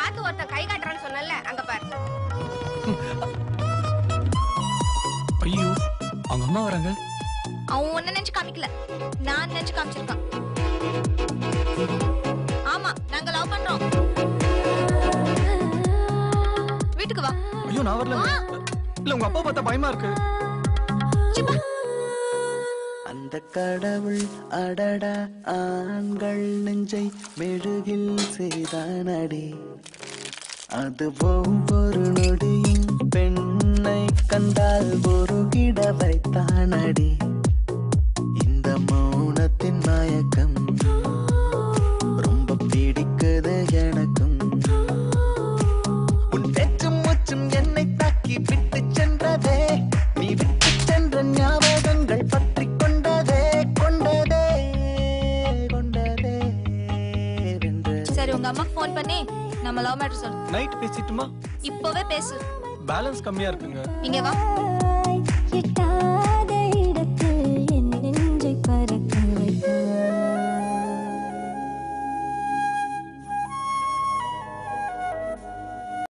பார்த்து ஒருத்தன் கை காட்டுறான்னு சொன்னல அங்க பாரு ஐயோ அவங்க அம்மா வராங்க அவன் ஒன்ன நினைச்சு காமிக்கல நான் நினைச்சு காமிச்சிருக்கான் ஆமா நாங்க லவ் பண்றோம் வீட்டுக்கு வா ஐயோ நான் வரல இல்ல உங்க அப்பா பார்த்தா பயமா இருக்கு சிப்பா அந்த கடவுள் அடடா ஆண்கள் நெஞ்சை மெழுகில் செய்தானடி அது ஒவ்வொரு நொடியும் பெண்ணை கண்டால் பொறுகிட வைத்தானடி இந்த மௌனத்தின் மயக்கம் ரொம்ப பிடிக்குது எனக்கும் உன் பேச்சும் மூச்சும் என்னை தாக்கி விட்டு சென்றதே நீ விட்டு சென்ற ஞாபகங்கள் பற்றி கொண்டதே கொண்டதே கொண்டதே வென்றதே. சரி உங்க அம்மாக்கு ஃபோன் பண்ணி நம்ம லவ் மேட்டர் சொல்லு நைட் பேசிட்டுமா இப்பவே பேசு பேலன்ஸ் கம்மியா இருக்குங்க இங்க வா எட்டா